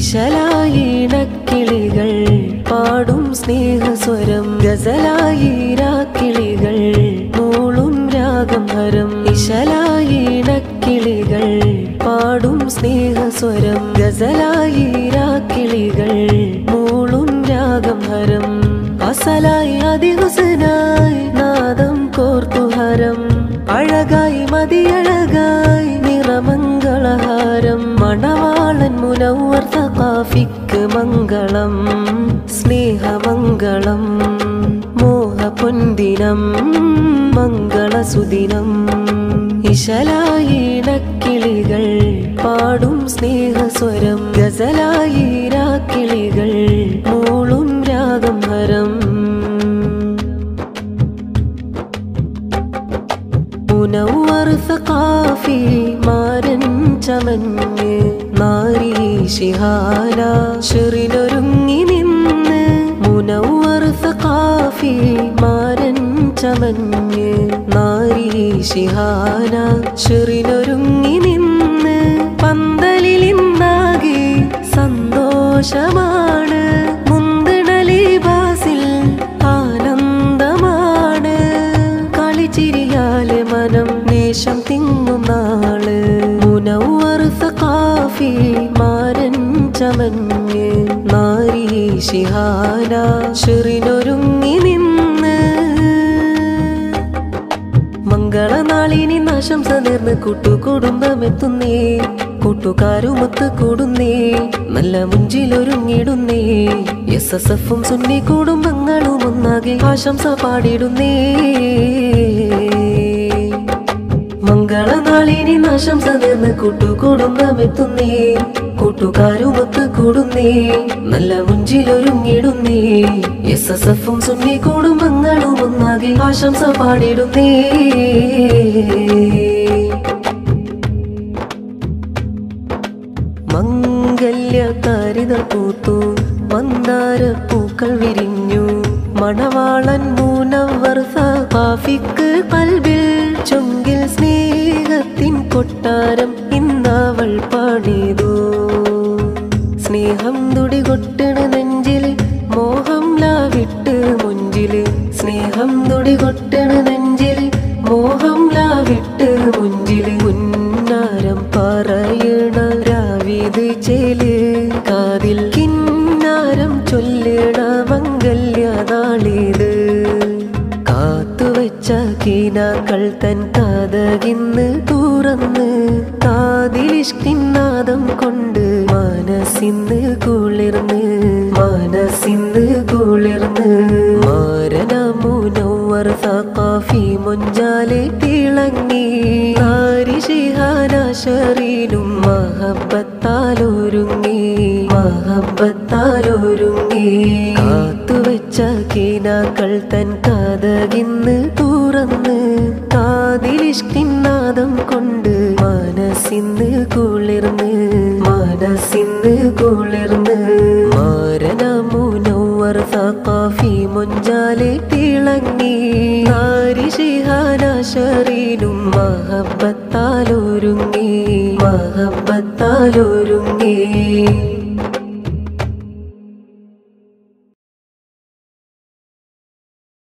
ഇശലായി ഇണക്കിളികൾ പാടും സ്നേഹസ്വരം ഗസലായി രാക്കിളികൾ മൂളും രാഗം ഹരം ഇശലായി ഇണക്കിളികൾ പാടും സ്നേഹസ്വരം ഗസലായി രാക്കിളികൾ മൂളും രാഗം ഹരം അസലായി അതിഹുസനായി നാദം കോർത്തു ഹരം അഴകായി മതിയഴകായി നിറമംഗളഹാരം മണവാളൻ മുനവർ സഖാഫിക്ക് മംഗളം സ്നേഹമംഗളം മോഹപൊന്തിനം മംഗളസുദിനം ഇശലായി ഇണക്കിളികൾ പാടും സ്നേഹസ്വരം ഗസലായി രാക്കിളികൾ മൂളും രാഗം ഹരം മുനവർ സഖാഫി മാരൻ ചമഞ്ഞ് നാരി ശിഹാന ഷെറിനൊരുങ്ങി നിന്ന് മുനവർ സഖാഫി മാരൻ ചമഞ്ഞ് നാരി ശിഹാന ഷെറിനൊരുങ്ങി നിന്ന് പന്തലിൽ ഇന്നാകെ സന്തോഷമാണ് മുന്തണലി ബാസിൽ ആനന്ദമാണ് കളിച്ചിരിയാല് മനം നേശം തിങ്ങും നാള് മുനവർ സഖാഫി മാരൻ ചമഞ്ഞ് നാരി ശിഹാന ഷെറിനൊരുങ്ങി നിന്ന് മംഗളനാളിനി ആശംസ നേർന്ന് കൂട്ടുകുടുംബമെത്തുന്നേ കൂട്ടുകാരുമൊത്ത് കൂടുന്നേ നല്ല മുഞ്ചിലൊരുങ്ങിടുന്നേ എസ് എസ് എഫും സുന്നി കുടുംബങ്ങളും ഒന്നാകെ ആശംസ പാടിടുന്നേ മംഗളനാളിനി ആശംസ നേർന്ന് കൂട്ടുകുടുംബമെത്തുന്നേ കൂട്ടുകാരുമൊത്ത് കൂടുന്നേ നല്ല മുഞ്ചിലൊരുങ്ങിടുന്നേ എസ് എസ് എഫും സുന്നി കുടുംബങ്ങളും ഒന്നാകെ ആശംസ പാടിടുന്നേ മംഗല്യകാരിതൾ പൂത്തു മന്ദാര പൂക്കൾ വിരിഞ്ഞു മണവാളൻ മൂനവർ സഹാഫിക്ക് കൽവിൽ ചൊങ്കിൽ സ്നേഹത്തിൻ കൊട്ടാരം ഇന്നവൾ പണിതു സ്നേഹം തുടികൊട്ടണ നെഞ്ചിൽ മോഹം ലാവിട്ട് മുഞ്ചില് സ്നേഹം തുടികൊട്ടണ നെഞ്ചിൽ മോഹം ലാവിട്ട് മുഞ്ചില് ഉന്നാരം പറയണ രാവിത് ചേല് കാതിൽ കിന്നാരം ചൊല്ലണ മംഗല്യ നാളിത് കാത്തുവെച്ച കീനാക്കൾ തൻ കാതകിന്ന് തുറന്ന് കാതിലിഷ്കിന്നാദം കൊണ്ട് മനസ്സിന്ന് കുളിർന്ന് മനസ്സിന്ന് കുളിർന്ന് മാരനമുനവർ സഖാഫി മൊഞ്ചാലെ തിളങ്ങി ആരിഷിഹാനാശരീനും മഹബത്താലൊരുങ്ങി മഹബത്താലൊരുങ്ങി കാത്തുവെച്ച കീനാക്കൾ തൻ കാതകിന്ന് തുറന്ന് കാതിലിഷ്കിന്നാദം കൊണ്ട് മനസ്സിന്ന് കുളിർന്ന് മനസ്സിന്ന് കുളിർന്ന് മാരനമുനവർ സഖാഫി മൊഞ്ചാലെ തിളങ്ങി ആരിഷിഹാനാശരീനും മഹബത്താലൊരുങ്ങി മഹബത്താലൊരുങ്ങി